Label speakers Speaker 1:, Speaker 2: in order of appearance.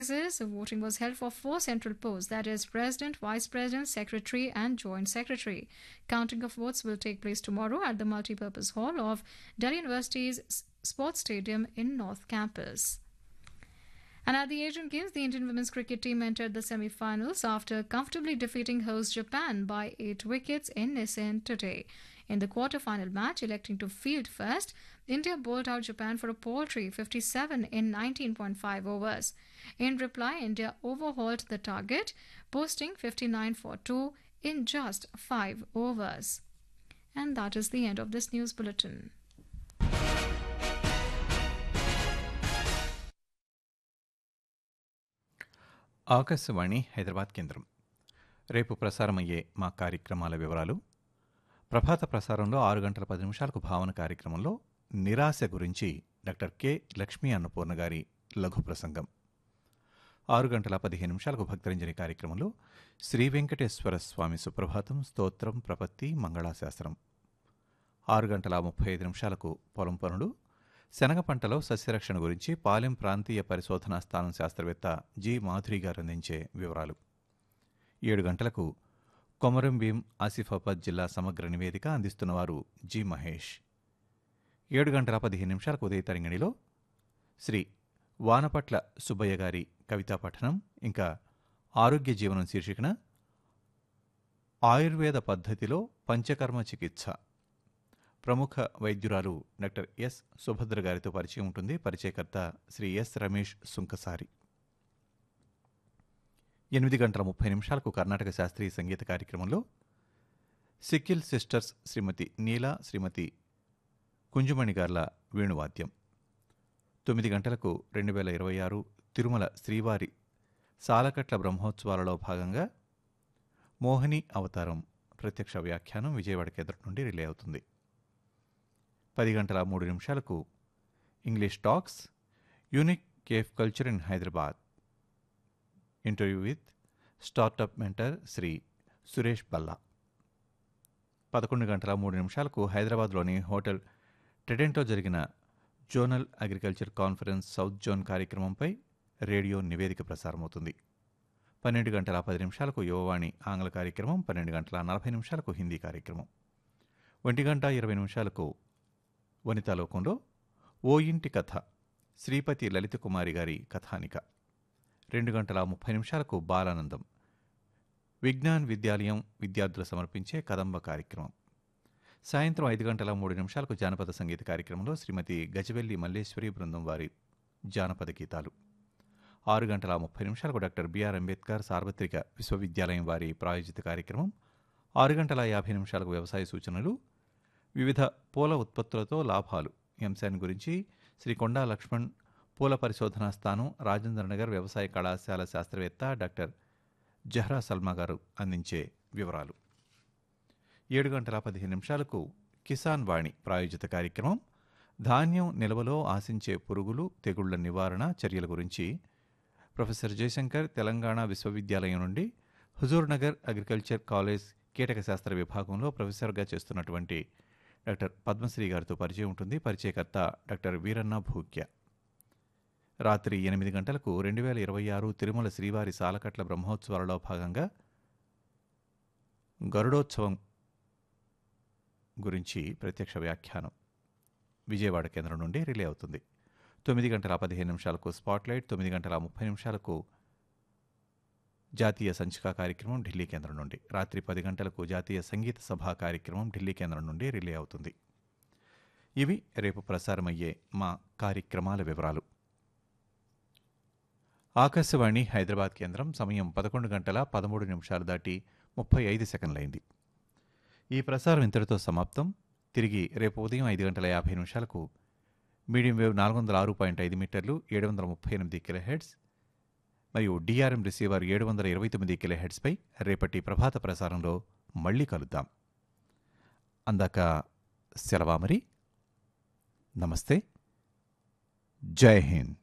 Speaker 1: The voting was held for four central posts that is, President, Vice President, Secretary, and Joint Secretary. Counting of votes will take place tomorrow at the multipurpose hall of Delhi University's S- Sports Stadium in North Campus. And at the Asian Games, the Indian women's cricket team entered the semi finals after comfortably defeating host Japan by eight wickets in Nissan today. In the quarter-final match, electing to field first, India bowled out Japan for a paltry 57 in 19.5 overs. In reply, India overhauled the target, posting 59 for 2 in just 5 overs. And that is the end of this news bulletin.
Speaker 2: Akashvani Hyderabad కేంద్రం రేపు ప్రసారమయ్యే మా కార్యక్రమాల వివరాలు ప్రభాత ప్రసారంలో ఆరు గంటల పది నిమిషాలకు భావన కార్యక్రమంలో నిరాశ గురించి డాక్టర్ కె లక్ష్మీ అన్నపూర్ణ గారి లఘు ప్రసంగం ఆరు గంటల పదిహేను నిమిషాలకు భక్తరంజని కార్యక్రమంలో శ్రీ వెంకటేశ్వర స్వామి సుప్రభాతం స్తోత్రం ప్రపత్తి మంగళాశాస్త్రం ఆరు గంటల ముప్పై ఐదు నిమిషాలకు పొలం పనులు శనగ పంటలో సస్యరక్షణ గురించి పాలెం ప్రాంతీయ పరిశోధనా స్థానం శాస్త్రవేత్త జి మాధురి గారు అందించే వివరాలు ఏడు గంటలకు కొమరం భీం ఆసిఫాబాద్ జిల్లా సమగ్ర నివేదిక అందిస్తున్నవారు జి మహేష్ ఏడు గంటల పదిహేను నిమిషాలకు ఉదయ తరంగిణిలో శ్రీ వానపట్ల సుబ్బయ్య గారి కవితా పఠనం ఇంకా ఆరోగ్య జీవనం శీర్షికన ఆయుర్వేద పద్ధతిలో పంచకర్మ చికిత్స ప్రముఖ వైద్యురాలు డాక్టర్ ఎస్ సుభద్ర గారితో పరిచయం ఉంటుంది పరిచయకర్త శ్రీ ఎస్ రమేష్ సుంకసారి ఎనిమిది గంటల ముప్పై నిమిషాలకు కర్ణాటక శాస్త్రీయ సంగీత కార్యక్రమంలో సిక్కిల్ సిస్టర్స్ శ్రీమతి నీలా శ్రీమతి కుంజుమణి గార్ల వేణువాద్యం తొమ్మిది గంటలకు రెండు వేల ఇరవై ఆరు తిరుమల శ్రీవారి సాలకట్ల బ్రహ్మోత్సవాలలో భాగంగా మోహిని అవతారం ప్రత్యక్ష వ్యాఖ్యానం విజయవాడ కేంద్రం నుండి రిలే అవుతుంది పది గంటల మూడు నిమిషాలకు English talks unique cafe culture in Hyderabad interview with startup mentor Shri Suresh Balla పదకొండు గంటల మూడు నిమిషాలకు హైదరాబాద్లోని హోటల్ టెడెంటో జరిగిన zonal agriculture conference south zone కార్యక్రమంపై రేడియో నివేదిక ప్రసారమవుతుంది పన్నెండు గంటల పది నిమిషాలకు యువవాణి ఆంగ్ల కార్యక్రమం పన్నెండు గంటల నలభై నిమిషాలకు హిందీ కార్యక్రమం ఒంటి గంట ఇరవై నిమిషాలకు వనితాలోకంలో ఓ ఇంటి కథ శ్రీపతి లలిత కుమారి గారి కథానిక రెండు గంటల ముప్పై నిమిషాలకు బాలానందం విజ్ఞాన్ విద్యాలయం విద్యార్థులు సమర్పించే కదంబ కార్యక్రమం సాయంత్రం ఐదు గంటల మూడు నిమిషాలకు జానపద సంగీత కార్యక్రమంలో శ్రీమతి గజవెల్లి మల్లేశ్వరి బృందం వారి జానపద గీతాలు ఆరు గంటల ముప్పై నిమిషాలకు డాక్టర్ బిఆర్ అంబేద్కర్ సార్వత్రిక విశ్వవిద్యాలయం వారి ప్రాయోజిత కార్యక్రమం ఆరు గంటల యాభై నిమిషాలకు వ్యవసాయ సూచనలు వివిధ పూల ఉత్పత్తులతో లాభాలు ఈ అంశాన్ని గురించి శ్రీ కొండా లక్ష్మణ్ పూల పరిశోధనా స్థానం రాజేంద్ర నగర్ వ్యవసాయ కళాశాల శాస్త్రవేత్త డాక్టర్ జహ్రా సల్మా గారు అందించే వివరాలు ఏడు గంటల పదిహేను నిమిషాలకు కిసాన్ వాణి ప్రాయోజిత కార్యక్రమం ధాన్యం నిల్వలో ఆశించే పురుగులు తెగుళ్ల నివారణ చర్యల గురించి ప్రొఫెసర్ జయశంకర్ తెలంగాణ విశ్వవిద్యాలయం నుండి హుజూర్ నగర్ అగ్రికల్చర్ కాలేజ్ కీటక శాస్త్ర విభాగంలో ప్రొఫెసర్గా చేస్తున్నటువంటి డాక్టర్ పద్మశ్రీ గారితో పరిచయం ఉంటుంది పరిచయకర్త డాక్టర్ వీరన్న భూక్య రాత్రి ఎనిమిది గంటలకు రెండు వేల ఇరవై ఆరు తిరుమల శ్రీవారి సాలకట్ల బ్రహ్మోత్సవాలలో భాగంగా గరుడోత్సవం గురించి ప్రత్యక్ష వ్యాఖ్యానం విజయవాడ కేంద్రం నుండి రిలే అవుతుంది తొమ్మిది గంటల పదిహేను నిమిషాలకు స్పాట్లైట్ తొమ్మిది గంటల ముప్పై నిమిషాలకు జాతీయ సంచిక కార్యక్రమం ఢిల్లీ కేంద్రం నుండి రాత్రి పది గంటలకు జాతీయ సంగీత సభ కార్యక్రమం ఢిల్లీ కేంద్రం నుండి రిలే అవుతుంది ఇవి రేపు ప్రసారమయ్యే మా కార్యక్రమాల వివరాలు ఆకాశవాణి హైదరాబాద్ కేంద్రం సమయం పదకొండు గంటల పదమూడు నిమిషాలు దాటి ముప్పై ఐదు సెకండ్లైంది ఈ ప్రసారం ఇంతటితో సమాప్తం తిరిగి రేపు ఉదయం ఐదు గంటల యాభై నిమిషాలకు మీడియం వేవ్ నాలుగు వందల ఆరు పాయింట్ ఐదు మీటర్లు ఏడు వందల ముప్పై ఎనిమిది కిలోహెడ్స్ మరియు డిఆర్ఎం రిసీవర్ ఏడు వందల ఇరవై తొమ్మిది కిలోహెడ్స్పై రేపటి ప్రభాత ప్రసారంలో మళ్ళీ కలుద్దాం అందాక సెలవా మరి నమస్తే జై హింద్